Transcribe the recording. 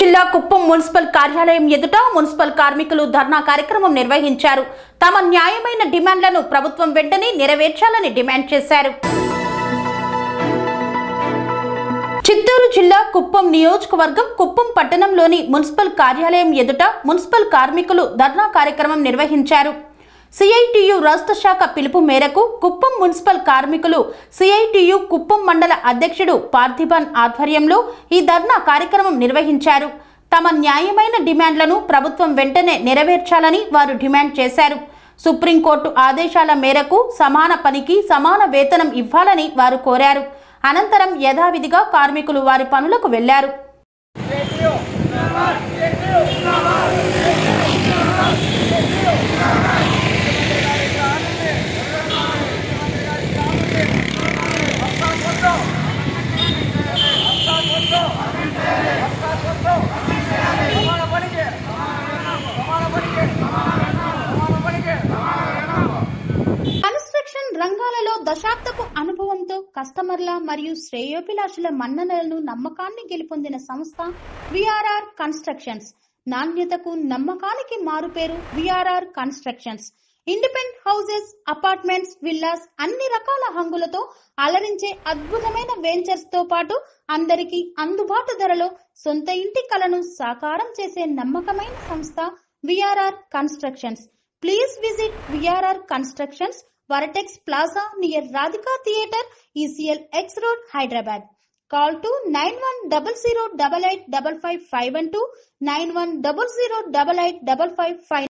జిల్లా కుప్పం మున్సిపల్ కార్యాలయం ఎదుట మున్సిపల్ కార్మికులు ధర్నా కార్యక్రమం నిర్వహించారు తమ న్యాయమైన డిమాండ్లను ప్రభుత్వం వెంటనే నెరవేర్చాలని డిమాండ్ చేశారు చిత్తూరు జిల్లా కుప్పం నియోజకవర్గం కుప్పం పట్టణంలోని మున్సిపల్ కార్యాలయం ఎదుట మున్సిపల్ కార్మికులు ధర్నా కార్యక్రమం నిర్వహించారు సిఐటియు రాష్ట్ర శాఖ పిలుపు మేరకు కుప్పం మున్సిపల్ కార్మికులు సిఐటియు కుప్పం మండల అధ్యక్షుడు పార్థిబన్ ఆధ్వర్యంలో ఈ ధర్నా కార్యక్రమం నిర్వహించారు తమ న్యాయమైన డిమాండ్లను ప్రభుత్వం వెంటనే నెరవేర్చాలని వారు డిమాండ్ చేశారు సుప్రీంకోర్టు ఆదేశాల మేరకు సమాన పనికి సమాన వేతనం ఇవ్వాలని వారు కోరారు అనంతరం యథావిధిగా కార్మికులు వారి పనులకు వెళ్లారు కన్స్ట్రక్షన్ రంగాలలో దశాబ్దపు అనుభవంతో కస్టమర్ల మరియు శ్రేయోభిలాషుల మన్ననలను నమ్మకాన్ని గెలుపొందిన సంస్థ విఆర్ఆర్ కన్స్ట్రక్షన్స్ నాణ్యతకు నమ్మకానికి మారుపేరు VRR constructions independent houses apartments villas అన్ని రకాల హంగులతో అలరించే అద్భుతమైన వెంచర్స్ తో పాటు అందరికీ అందుబాటు ధరలో సొంత ఇంటి కలను సాకారం చేసే నమ్మకమైన సంస్థ VRR constructions please visit VRR constructions vertex plaza near Radhika theatre ECL X road Hyderabad call two nine one double zero double eight double five five one two nine one double zero double eight double five five